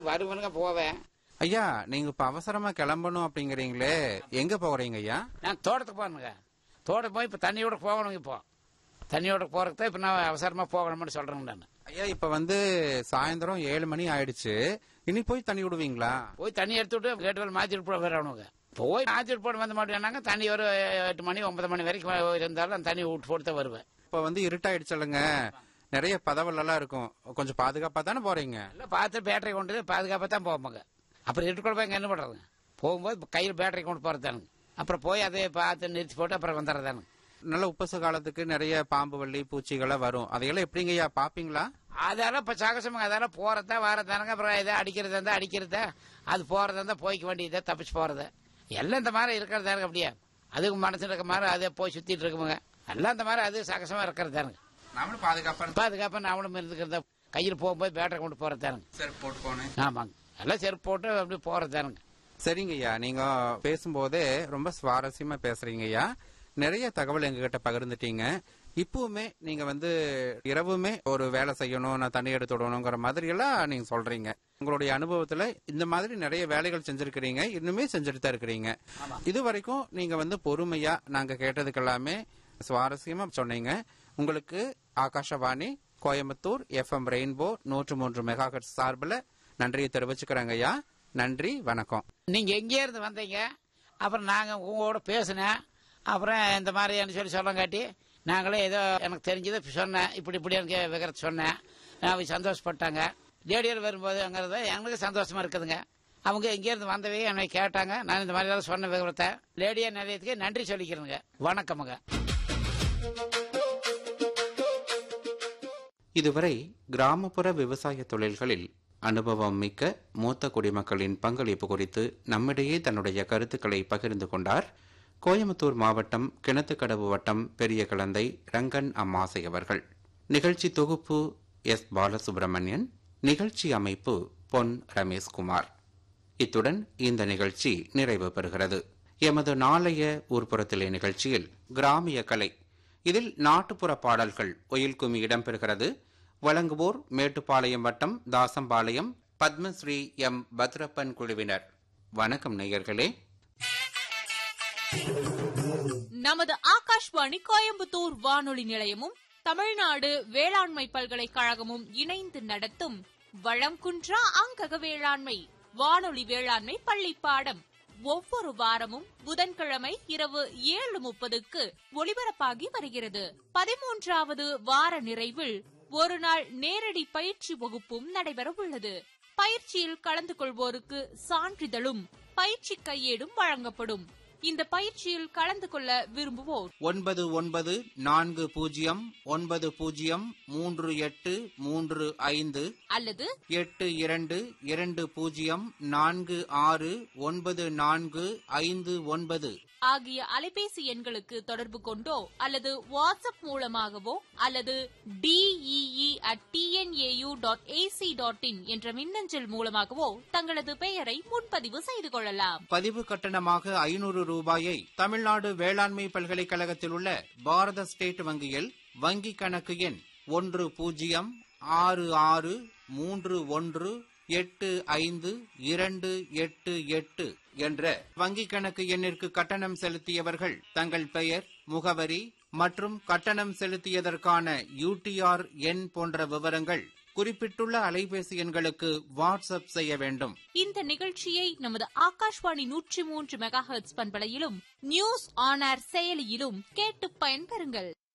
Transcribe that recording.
வருவனுங்க போவேன் ஐயா நீங்க இப்ப அவசரமா கிளம்பணும் அப்படிங்கறீங்களே எங்க போறீங்க ஐயா நான் தோட்டத்துக்கு போகணுங்க தோட்டத்துக்கு போய் இப்போ தண்ணியோட போகணுங்க இப்போ தண்ணியோட போறதுக்கு தான் இப்போ நான் அவசரமா போகணும்னு சொல்றேங்க நான் ஐயா இப்ப வந்து சாயந்தரம் ஏழு மணி ஆயிடுச்சு இனி போய் தண்ணி விடுவீங்களா போய் தண்ணி எடுத்து விட்டு கேட்டு மாற்றிட்டு போட வரணுங்க போய் மாற்றிட்டு போட வந்த மாட்டேன்னாங்க தண்ணி ஒரு எட்டு மணி ஒன்பது மணி வரைக்கும் இருந்தாலும் அந்த தண்ணி விட்டு போட்டு தான் வருவேன் இப்ப வந்து இருட்டாயிடுச்சுலங்க நிறைய பதவல் எல்லாம் இருக்கும் கொஞ்சம் பாதுகாப்பா தானே போறீங்க எல்லாம் பார்த்து பேட்டரி கொண்டு போய் பாதுகாப்பாக தான் போவாங்க அப்புறம் இருட்டுக்குள்ள போய் என்ன பண்ணுறதுங்க போகும்போது கையில் பேட்டரி கொண்டு போகிறதானுங்க அப்புறம் போய் அதை பார்த்து நிறுத்தி போட்டு அப்புறம் வந்துடுறதானுங்க நல்ல உப்பச காலத்துக்கு நிறைய பாம்பு வள்ளி பூச்சிகள்லாம் வரும் அதையெல்லாம் எப்படிங்க ஐயா பாப்பீங்களா அதெல்லாம் இப்போ சாகசமாக அதெல்லாம் போகிறதா வரதானுங்க அப்புறம் இதை அடிக்கிறதா இருந்தால் அடிக்கிறதா அது போகிறதா இருந்தால் போய்க்க வேண்டியதா தப்பிச்சு போகிறது எல்லாம் இந்த மாதிரி இருக்கிறதானுங்க அப்படியே அதுக்கு மனசில் இருக்க மாதிரி அதே போய் சுற்றிட்டு இருக்குமுங்க எல்லாம் இந்த மாதிரி அது சாகசமாக இருக்கிறதானுங்க நாமளும் பாதுகாப்பா பாதுகாப்பாக நாமளும் இருந்துக்கிறதா கையில் போகும்போது பேட்டரி கொண்டு போகிறதானுங்க சரி போட்டு போனேன் ஆமாங்க எல்லாம் செருப்பு போட்டு அப்படி போகிறதானுங்க சரிங்க ஐயா நீங்க பேசும்போதே ரொம்ப சுவாரஸ்யமா பேசுறீங்க ஐயா நிறைய தகவல் எங்ககிட்ட பகிர்ந்துட்டீங்க இப்பவுமே நீங்க வந்து இரவுமே ஒரு வேலை செய்யணும் நான் தண்ணி எடுத்து விடணுங்கிற மாதிரி எல்லாம் நீங்க சொல்றீங்க உங்களுடைய அனுபவத்துல இந்த மாதிரி நிறைய வேலைகள் செஞ்சிருக்கிறீங்க இன்னுமே செஞ்சுட்டு தான் இருக்கிறீங்க இது வரைக்கும் நீங்க வந்து பொறுமையா நாங்க கேட்டதுக்கு எல்லாமே சுவாரஸ்யமா சொன்னீங்க உங்களுக்கு ஆகாஷவாணி கோயம்புத்தூர் எஃப்எம் ரெயின்போ நூற்று மூன்று மெகாஹெட் சார்பில் நன்றியை தெரிவிச்சுக்கிறேங்க ஐயா நன்றி வணக்கம் நீங்கள் எங்கே இருந்து வந்தீங்க அப்புறம் நாங்கள் உங்களோட பேசினேன் அப்புறம் இந்த மாதிரி சொல்லி சொல்லங்காட்டி நாங்களே ஏதோ எனக்கு தெரிஞ்சதை சொன்னேன் இப்படி இப்படி எனக்கு விவரத்தை சொன்னேன் அவங்க சந்தோஷப்பட்டாங்க ரேடியோவில் வரும்போதுங்கிறது எங்களுக்கு சந்தோஷமா இருக்குதுங்க அவங்க எங்கேருந்து வந்தவே என்னை கேட்டாங்க நான் இந்த மாதிரி எல்லாம் சொன்ன விவரத்தை ரேடியோ நிலையத்துக்கு நன்றி சொல்லிக்கிறேங்க வணக்கமுங்க இதுவரை கிராமப்புற விவசாய தொழில்களில் அனுபவம் மிக்க மூத்த குடிமக்களின் பங்களிப்பு குறித்து நம்மிடையே தன்னுடைய கருத்துக்களை பகிர்ந்து கொண்டார் கோயம்புத்தூர் மாவட்டம் கிணத்துக்கடவு வட்டம் பெரிய கலந்தை ரங்கன் அம்மாசை அவர்கள் நிகழ்ச்சி தொகுப்பு எஸ் பாலசுப்ரமணியன் நிகழ்ச்சி அமைப்பு பொன் ரமேஷ்குமார் இத்துடன் இந்த நிகழ்ச்சி நிறைவு பெறுகிறது எமது நாளைய ஊர்ப்புறத்திலே நிகழ்ச்சியில் கிராமிய கலை இதில் நாட்டுப்புற பாடல்கள் ஒயில்குமி இடம்பெறுகிறது வழங்குவோர் மேட்டுப்பாளையம் வட்டம் தாசம்பாளையம் பத்மஸ்ரீ எம் பத்ரப்பன் குழுவினர் வணக்கம் நேயர்களே நமது ஆகாஷ்வாணி கோயம்புத்தூர் வானொலி நிலையமும் தமிழ்நாடு வேளாண்மை பல்கலைக்கழகமும் இணைந்து நடத்தும் வளம் குன்றா அங்கக வேளாண்மை வானொலி வேளாண்மை பள்ளி பாடம் ஒவ்வொரு வாரமும் புதன்கிழமை இரவு ஏழு முப்பதுக்கு ஒளிபரப்பாகி வருகிறது பதிமூன்றாவது வார நிறைவில் ஒரு நாள் நேரடி பயிற்சி வகுப்பும் நடைபெற உள்ளது பயிற்சியில் கலந்து கொள்வோருக்கு சான்றிதழும் பயிற்சி கையேடும் வழங்கப்படும் இந்த பயிற்சியில் கலந்து கொள்ள விரும்புவோர் ஒன்பது ஒன்பது நான்கு பூஜ்ஜியம் ஒன்பது பூஜ்ஜியம் மூன்று எட்டு மூன்று ஐந்து அல்லது எட்டு இரண்டு இரண்டு பூஜ்ஜியம் நான்கு ஆறு ஒன்பது நான்கு ஐந்து ஒன்பது ஆகிய அலைபேசி எண்களுக்கு தொடர்பு கொண்டோ அல்லது வாட்ஸ்அப் மூலமாகவோ அல்லது D E E at T N A U dot A C dot in என்ற மின்னஞ்சல் மூலமாகவோ தங்களது பெயரை முன்பதிவு செய்து கொள்ளலாம் பதிவு கட்டணமாக ஐநூறு ரூபாயை தமிழ்நாடு வேளாண்மை பல்கலைக்கழகத்தில் உள்ள பாரத ஸ்டேட் வங்கியில் வங்கி கணக்கு எண் ஒன்று பூஜ்ஜியம் ஆறு ஆறு மூன்று ஒன்று எட்டு ஐந்து இரண்டு எட்டு எட்டு என்ற வங்கி கணக்கு எண்ணிற்கு கட்டணம் செலுத்தியவர்கள் தங்கள் பெயர் முகவரி மற்றும் கட்டணம் செலுத்தியதற்கான யூடிஆர் எண் போன்ற விவரங்கள் குறிப்பிட்டுள்ள அலைபேசி எண்களுக்கு வாட்ஸ்அப் செய்ய வேண்டும் இந்த நிகழ்ச்சியை நமது ஆகாஷ்வாணி நூற்றி மூன்று மெகா ஹெர்ட்ஸ் பண்பலையிலும் நியூஸ் ஆன் ஏர் செயலியிலும் கேட்டு பயன்பெறுங்கள்